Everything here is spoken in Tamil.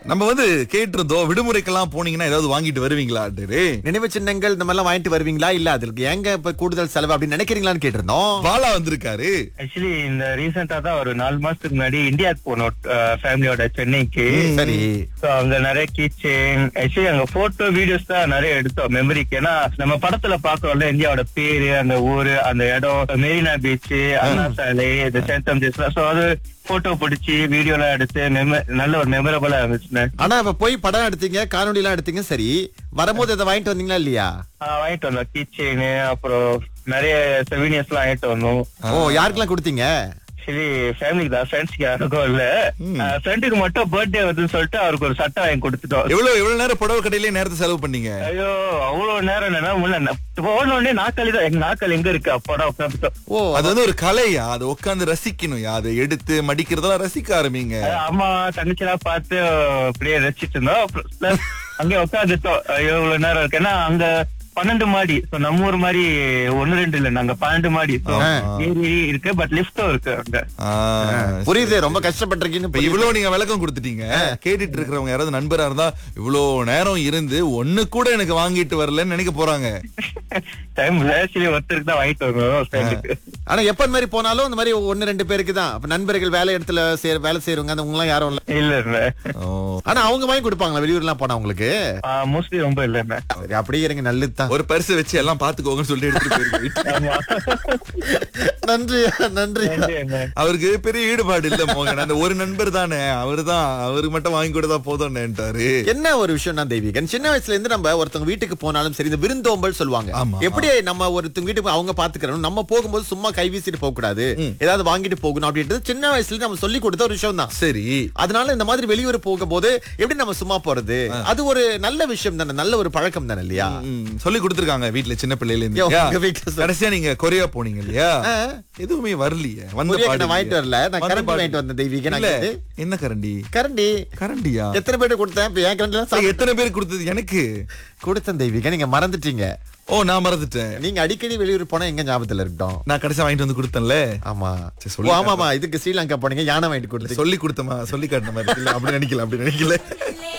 நம்ம வந்து கேட்டிருந்தோம் விடுமுறைக்கெல்லாம் போனீங்கன்னா ஏதாவது வாங்கிட்டு வருவீங்களா நினைவு சின்னங்கள் இந்த மாதிரிலாம் வாங்கிட்டு வருவீங்களா இல்ல அதுக்கு ஏங்க இப்ப கூடுதல் செலவு அப்படின்னு நினைக்கிறீங்களான்னு கேட்டிருந்தோம் பாலா வந்திருக்காரு ஆக்சுவலி இந்த ரீசெண்டா தான் ஒரு நாலு மாசத்துக்கு முன்னாடி இந்தியாவுக்கு போனோம் ஃபேமிலியோட சென்னைக்கு சரி So, அங்க நிறைய கீச்சேன் ஆக்சுவலி அங்க போட்டோ வீடியோஸ் தான் நிறைய எடுத்தோம் மெமரிக்கு ஏன்னா நம்ம படத்துல பாக்குறோம்ல இந்தியாவோட பேரு அந்த ஊரு அந்த இடம் மெரினா பீச் அண்ணா சாலை இந்த சேத்தம் சோ அது போட்டோ பிடிச்சி வீடியோ எல்லாம் எடுத்து memo- நல்ல ஒரு மெமரபிளா இருந்துச்சுன்னு ஆனா இப்ப போய் படம் எடுத்தீங்க காணொளி எல்லாம் எடுத்தீங்க சரி வரும்போது இதை வாங்கிட்டு வந்தீங்களா இல்லையா ஆஹ் வாங்கிட்டு வந்தோம் கீச்செயின் அப்புறம் நிறைய செவினியர்ஸ் எல்லாம் வாங்கிட்டு வந்தோம் ஓ யாருக்கெல்லாம் கொடுத்தீங்க ஆக்சுவலி ஃபேமிலிக்கு தான் ஃப்ரெண்ட்ஸ்க்கு யாருக்கும் இல்ல ஃப்ரெண்டுக்கு மட்டும் பர்த்டே வருதுன்னு சொல்லிட்டு அவருக்கு ஒரு சட்டை வாங்கி கொடுத்துட்டோம் எவ்வளவு எவ்வளவு நேரம் புடவை கடையிலே நேரத்தை செலவு பண்ணீங்க ஐயோ அவ்வளவு நேரம் என்னன்னா முன்ன போன உடனே நாக்காளி தான் எங்க நாக்காளி எங்க இருக்கு அப்படா உட்காந்துட்டோம் ஓ அது வந்து ஒரு கலையா அதை உட்கார்ந்து ரசிக்கணும் அதை எடுத்து மடிக்கிறதெல்லாம் ரசிக்க ஆரம்பிங்க அம்மா தங்கச்சி எல்லாம் பார்த்து அப்படியே ரசிச்சிட்டு இருந்தோம் Plus அங்கே உட்காந்துட்டோம் ஐயோ இவ்வளவு நேரம் இருக்கு ஏன்னா அங்க பன்னெண்டு மாடி சோ நம்ம ஊர் மாதிரி ஒண்ணு ரெண்டு இல்ல நாங்க பன்னெண்டு மாடி So, ஏறி இருக்கு பட் லிஃப்டும் இருக்கு அங்க ஆ, புரியுது ரொம்ப கஷ்டப்பட்டிருக்கீங்கன்னு இப்ப புரியுது. இவ்வளவு நீங்க விளக்கம் கொடுத்துட்டீங்க கேட்டுட்டு இருக்கிறவங்க யாராவது நண்பரா இருந்தா இவ்வளவு நேரம் இருந்து ஒண்ணு கூட எனக்கு வாங்கிட்டு வரலன்னு நினைக்க போறாங்க டைம் ஆக்சுவலி ஒருத்தருக்கு தான் வாங்கிட்டு வரோம் ஃப்ரெண்டுக்கு ஆனா எப்ப இந்த மாதிரி போனாலும் இந்த மாதிரி ஒன்னு ரெண்டு பேருக்கு தான் அப்ப நண்பர்கள் வேலை இடத்துல சேர வேலை செய்யறவங்க அந்த எல்லாம் யாரும் இல்ல இல்ல இல்ல ஓ, ஆனா அவங்க வாங்கி கொடுப்பாங்களா வெளியூர்லாம் போனா உங்களுக்கு மோஸ்ட்லி ரொம்ப இல்ல சரி அப்படியே இருங்க நல்லதுதான் ஒரு பரிசு வச்சு எல்லாம் பாத்துக்கோங்கன்னு சொல்லி எடுத்துட்டு போயிருக்கு ஆமா நன்றி நன்றி நன்றி அண்ணே. அவருக்கு பெரிய ஈடுபாடு இல்ல மோகன் அந்த ஒரு நண்பர் தானே அவருதான் அவருக்கு மட்டும் வாங்கி கொடுத்தா போதும்னுட்டாரு என்ன ஒரு விஷயம்னா தெய்வீகன் சின்ன வயசுல இருந்து நம்ம ஒருத்தவங்க வீட்டுக்கு போனாலும் சரி இந்த விருந்தோம்பல் சொல்லுவாங்க ஆமா. எப்படி நம்ம ஒருத்தவங்க வீட்டுக்கு போய் அவங்க பாத்துக்கிறோம் நம்ம போகும்போது சும்மா கை வீசிட்டு போக கூடாது ஏதாவது வாங்கிட்டு போகணும் அப்படின்றது சின்ன வயசுல நம்ம சொல்லி கொடுத்த ஒரு விஷயம் தான் சரி அதனால இந்த மாதிரி வெளியூர் போகும்போது எப்படி நம்ம சும்மா போறது அது ஒரு நல்ல விஷயம் தானே நல்ல ஒரு பழக்கம் தானே இல்லையா ம், சொல்லி கொடுத்திருக்காங்க வீட்ல சின்ன பிள்ளையில இருந்து யோ, இல்லையா? உங்க வீட்ல சொல்லு. கடைசியா நீங்க கொரியா போனீங்க இல்லையா ஆ. எதுவுமே வரலையே வந்த கொரியாக்கு பாடு நான் வாங்கிட்டு இல்லையே. வரல. நான் வந்த கரண்டி பாடு வாங்கிட்டு வந்தேன் தெய்வீகன் இல்ல அங்கிருந்து. என்ன கரண்டி கரண்டி கரண்டியா எத்தனை பேருக்கு கொடுத்தேன் இப்ப என் கரண்டி சரி, எத்தனை பேர் கொடுத்தது எனக்கு கொடுத்தேன் தெய்வீகன் நீங்க மறந்துட்டீங்க ஓ நான் மறந்துட்டேன் நீங்க அடிக்கடி வெளியூர் போனா எங்க ஞாபகத்துல இருக்கட்டும் நான் கடைசியா வாங்கிட்டு வந்து கொடுத்தேன்ல ஆமா சரி, ஓ, சொல்லி ஆமா ஆமா இதுக்கு ஸ்ரீலங்கா போனீங்க யானை வாங்கிட்டு கொடுத்தீங்க சொல்லி கொடுத்தமா சொல்லி காட்டின மாதிரி இல்ல அப்படி நினைக்கல அப்படி நினைக்கல